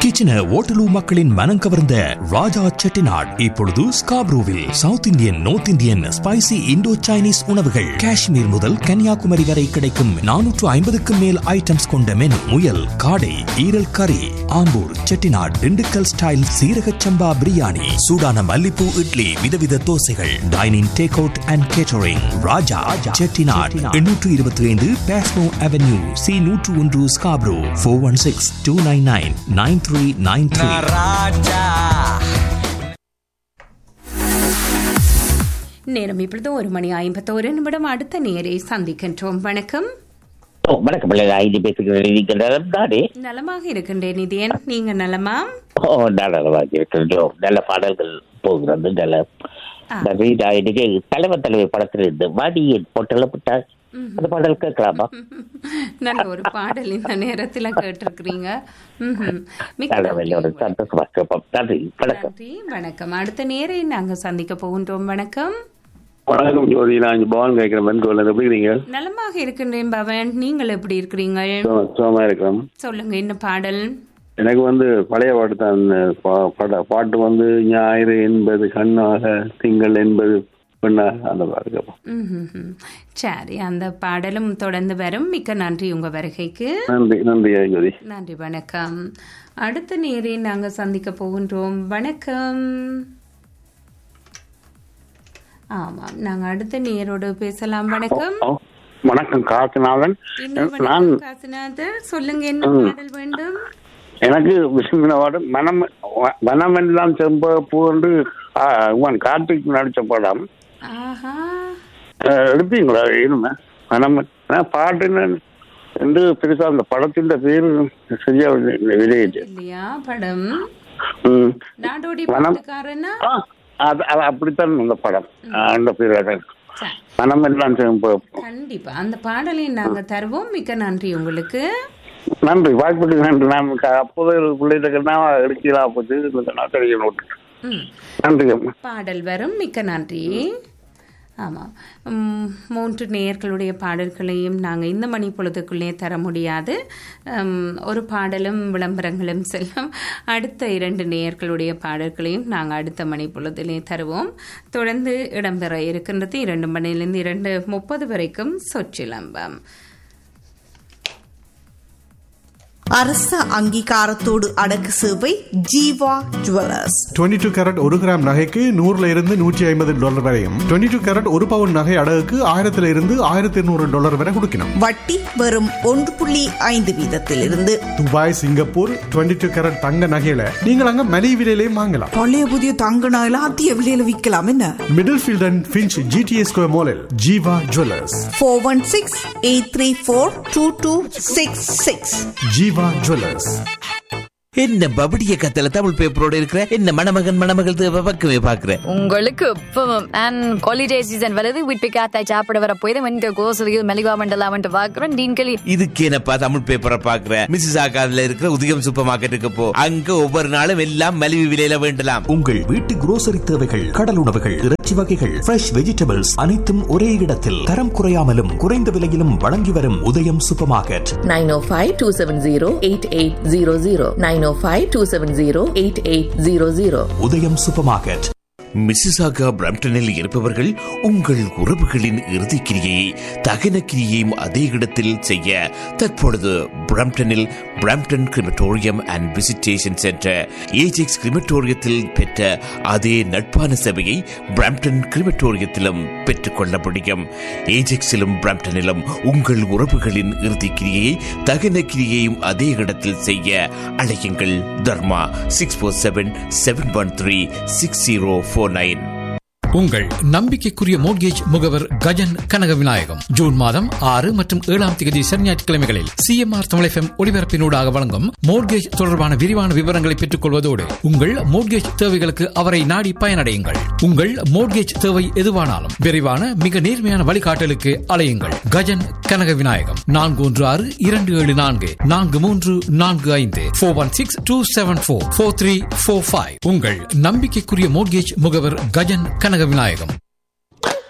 கிச்சன ஓட்டலூ மக்களின் மனம் கவர்ந்த ராஜா செட்டிநாட் இப்பொழுது ஸ்காப்ரூவில் south Indian north Indian spicy Indo Chinese உணவுகள் காஷ்மீர் முதல் கன்னியாகுமரி வரை கிடைக்கும் நானூற்று ஐம்பதுக்கும் மேல் ஐட்டம்ஸ் கொண்ட மெனு முயல் காடை ஈரல் கறி ஆம்பூர் செட்டிநாட் திண்டுக்கல் ஸ்டைல் சீரக சம்பா பிரியாணி சூடான மல்லிப்பூ இட்லி விதவித தோசைகள் dining take out and catering Raja Chettinad எண்ணூற்று இருபத்தி ஐந்து பேஸ்மோ அவென்யூ சி நூற்று ஒன்று Scarborough four one six two nine nine nine three nine three நேரம் இப்பொழுது ஒரு மணி ஐம்பத்தோரு நிமிடம் அடுத்த நேரை சந்திக்கின்றோம் வணக்கம் ஓ வணக்கம் பிள்ளைங்க ஐடி பேசுகிறேன் நீங்கள் நலம் தானே நலமாக இருக்கின்றேன் நிதியன் நீங்க நலமா ஓ நான் நலமாக இருக்கின்றோம் நல்ல பாடல்கள் போகிறது நல்ல ஆ. நன்றி நான் இன்னைக்கு தலைவர் தலைவி படத்தில் இருந்து வாடியின் பொட்டலப்பட்டால் அந்த பாடல் கேட்கலாமா நல்ல ஒரு பாடல் இந்த நேரத்துல கேட்டிருக்கிறீங்க ம்ஹும். மிக்க நல்ல நன்றி. ஒரு சந்தோஷமா கேட்போம் நன்றி வணக்கம் நன்றி வணக்கம் அடுத்த நேரை நாங்க சந்திக்க போகின்றோம் வணக்கம் வணக்கம் ஜோதி நான் இங்க பவன் கேட்கிறேன் பெண்கோல் எப்படி இருக்கீங்க நலமாக இருக்கின்றேன் பவன் நீங்கள் எப்படி இருக்கிறீங்க சுகமா- சுகமா இருக்கிறோம் சொல்லுங்க என்ன பாடல் எனக்கு வந்து பழைய பாட்டு தான் இந்த பா- பட- பாட்டு வந்து ஞாயிறு என்பது கண்ணாக திங்கள் என்பது பெண்ணாக அந்த பாட்டு கேட்போம் ம்ஹும்ஹும். சரி அந்த பாடலும் தொடர்ந்து வரும் மிக்க நன்றி உங்க வருகைக்கு நன்றி நன்றி ஜோதி நன்றி வணக்கம் அடுத்த நேரை நாங்க சந்திக்க போகின்றோம் வணக்கம் ஆமாம் நாங்க அடுத்த நேரோடு பேசலாம் வணக்கம் ஓ, வணக்கம் காத்துநாதன் இன்னும் நான் வணக்கம் காசிநாதர் சொல்லுங்க என்ன பாடல் வேண்டும் எனக்கு விரும்பின பாட்டு மனம் வ- வனமெல்லாம் செம்ப பூ என்று ஆ, இவன் கார்த்திக் நடிச்ச படம் ஆஹா அஹ், எடுப்பீங்களா இனிமே வனம் ஆனா பாட்டு என்ன- என்று பெருசா அந்த படத்தின் பேர் சரியா விளையிட்டு இல்லையா படம் ம் நாடோடி வனம். பாட்டுக்காரனா ஆ, அது அது அப்படித்தான் அந்த படம் ஆ, அந்த பேர் சரி. மனம் எல்லாம் செம்ப கண்டிப்பா அந்த பாடலை நாங்க தருவோம் மிக்க நன்றி உங்களுக்கு நன்றி வாய்ப்புக்கு நன்றி நான் க- அப்போதே பிள்ளைகிட்ட எடுக்கலாம் போச்சு நான் தெரியும் ம் நன்றி அம்மா பாடல் வரும் மிக்க நன்றி ஆமாம் உம், மூன்று நேயர்களுடைய பாடல்களையும் நாங்கள் இந்த மணி பொழுதுக்குள்ளே தர முடியாது உம், ஒரு பாடலும் விளம்பரங்களும் செல்லும் அடுத்த இரண்டு நேயர்களுடைய பாடல்களையும் நாங்கள் அடுத்த மணி பொழுதிலே தருவோம் தொடர்ந்து இடம்பெற இருக்கின்றது இரண்டு மணியிலிருந்து இரண்டு முப்பது வரைக்கும் சொற்றிலம்பம் அரச அங்கீகாரத்தோடு அடக்கு சேவை ஜீவா ஜுவல்லர்ஸ் 22 டூ கேரட் ஒரு கிராம் நகைக்கு நூறுல இருந்து நூற்றி ஐம்பது டாலர் வரையும் 22 டூ கேரட் ஒரு பவுன் நகை அடகுக்கு ஆயிரத்துல இருந்து ஆயிரத்தி இருநூறு டாலர் வரை கொடுக்கணும் வட்டி வெறும் ஒன்று புள்ளி ஐந்து வீதத்திலிருந்து துபாய் சிங்கப்பூர் 22 டூ கேரட் தங்க நகையில நீங்கள் அங்க மலிவு விலையிலையும் வாங்கலாம் பழைய புதிய தங்க நகைலாம் அதிக விலையில விற்கலாம் என்ன Middlefield and Finch GTS Square மாலில் Jeeva jewellers four one six eight three four two two six six Jeeva jewellers என்ன பபடிய கத்தல தமிழ் பேப்பரோட இருக்கிற என்ன மணமகன் மணமகள் தேவை பக்கமே பாக்குற உங்களுக்கு இப்பவும் அண்ட் ஹாலிடே சீசன் வருது வீட்டு காத்தாய் சாப்பிட வர போய் வந்து கோசலியில் மெலிவா மண்டலாம் பாக்குறோம் டீன்களி இதுக்கு என்னப்பா தமிழ் பேப்பரை பாக்குற மிஸ்ஸஸ் ஆகாதுல இருக்கிற உதயம் சூப்பர் மார்க்கெட்டுக்கு போ அங்க ஒவ்வொரு நாளும் எல்லாம் மலிவு விலையில வேண்டலாம் உங்கள் வீட்டு grocery தேவைகள் கடல் உணவுகள் இறைச்சி வகைகள் ஃப்ரெஷ் வெஜிடபிள்ஸ் அனைத்தும் ஒரே இடத்தில் தரம் குறையாமலும் குறைந்த விலையிலும் வழங்கி வரும் உதயம் சூப்பர் மார்க்கெட் 905-270-8800 905-270-8800 உதயம் சூப்பர் மார்க்கெட் மிஸ்ஸிசாகா பிரம்டனில் இருப்பவர்கள் உங்கள் உறவுகளின் இறுதிக் கிரியை தகன கிரியையும் அதே இடத்தில் செய்ய தற்பொழுது பிரம்டனில் Brampton crematorium and visitation centre Ajax கிரிமட்டோரியத்தில் பெற்ற அதே நட்பான சேவையை பிரம்டன் கிரிமட்டோரியத்திலும் பெற்றுக்கொள்ள முடியும் ஏஜெக்ஸிலும் பிரம்டனிலும் உங்கள் உறவுகளின் இறுதிக் கிரியையை தகன கிரியையும் அதே இடத்தில் செய்ய அழையுங்கள் Dharma six four seven seven one three six zero four nine உங்கள் நம்பிக்கைக்குரிய மோட்கேஜ் முகவர் கஜன் கனக விநாயகம் ஜூன் மாதம் ஆறு மற்றும் ஏழாம் தேதி சனி ஞாயிற்றுக்கிழமைகளில் சிஎம்ஆர் தமிழ் ஒளிபரப்பினூடாக வழங்கும் மோட்கேஜ் தொடர்பான விரிவான விவரங்களை பெற்றுக் கொள்வதோடு உங்கள் மோட்கேஜ் தேவைகளுக்கு அவரை நாடி பயனடையுங்கள் உங்கள் மோட்கேஜ் தேவை எதுவானாலும் விரைவான மிக நேர்மையான வழிகாட்டலுக்கு அலையுங்கள் கஜன் கனக விநாயகம் நான்கு ஒன்று ஆறு இரண்டு ஏழு நான்கு நான்கு மூன்று நான்கு ஐந்து four one six two seven four four three four five உங்கள் நம்பிக்கைக்குரிய மோட்கேஜ் முகவர் கஜன் கனக விநாயகம்